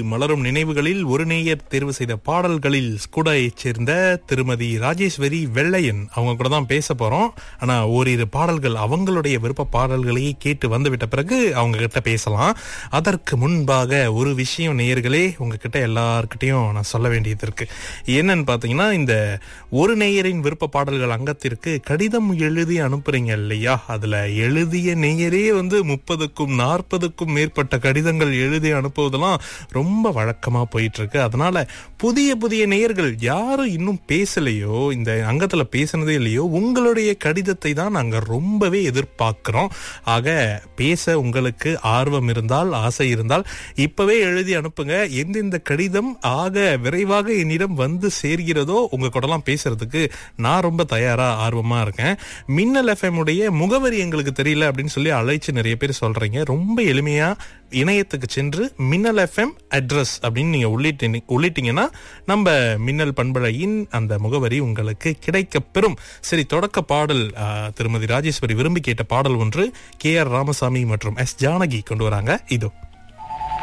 மலரும் நினைவுகளில் ஒரு நேயர் தேர்வு செய்த பாடல்களில் ஸ்கூடாயைச் சேர்ந்த திருமதி ராஜேஸ்வரி வெள்ளையன் அவங்க கூட தான் பேச போறோம் ஆனா ஓரிரு பாடல்கள் அவங்களுடைய விருப்ப பாடல்களையே கேட்டு வந்துவிட்ட பிறகு அவங்க கிட்ட பேசலாம் அதற்கு முன்பாக ஒரு விஷயம் நேயர்களே உங்ககிட்ட எல்லார்கிட்டையும் நான் சொல்ல வேண்டியது இருக்கு என்னன்னு பாத்தீங்கன்னா இந்த ஒரு நேயரின் விருப்ப பாடல்கள் அங்கத்திற்கு கடிதம் எழுதி அனுப்புறீங்க இல்லையா அதுல எழுதிய நேயரே வந்து முப்பதுக்கும் நாற்பதுக்கும் மேற்பட்ட கடிதங்கள் எழுதி அனுப்புவதெல்லாம் ரொம்ப வழக்கமா போயிட்டு இருக்கு அதனால புதிய புதிய நேயர்கள் யாரும் இன்னும் பேசலையோ இந்த அங்கத்துல பேசுனதே இல்லையோ உங்களுடைய கடிதத்தை தான் நாங்க ரொம்பவே எதிர்பார்க்கிறோம் ஆக பேச உங்களுக்கு ஆர்வம் இருந்தால் ஆசை இருந்தால் இப்பவே எழுதி அனுப்புங்க எந்தெந்த கடிதம் ஆக விரைவாக என்னிடம் வந்து சேர்கிறதோ உங்க கூடலாம் பேசுறதுக்கு நான் ரொம்ப தயாரா ஆர்வமா இருக்கேன் மின்னல் எஃப்எம் உடைய முகவரி எங்களுக்கு தெரியல அப்படின்னு சொல்லி அழைச்சு நிறைய பேர் சொல்றீங்க ரொம்ப எளிமையா இணையத்துக்கு சென்று மின்னல் எஃப்எம் அட்ரஸ் அப்படின்னு நீங்க உள்ளிட்டு உள்ளிட்டீங்கன்னா நம்ம மின்னல் பண்பலையின் அந்த முகவரி உங்களுக்கு கிடைக்க பெறும் சரி தொடக்க பாடல் ஆ, திருமதி ராஜேஸ்வரி விரும்பி கேட்ட பாடல் ஒன்று கே ஆர் ராமசாமி மற்றும் எஸ் ஜானகி கொண்டு வராங்க இதோ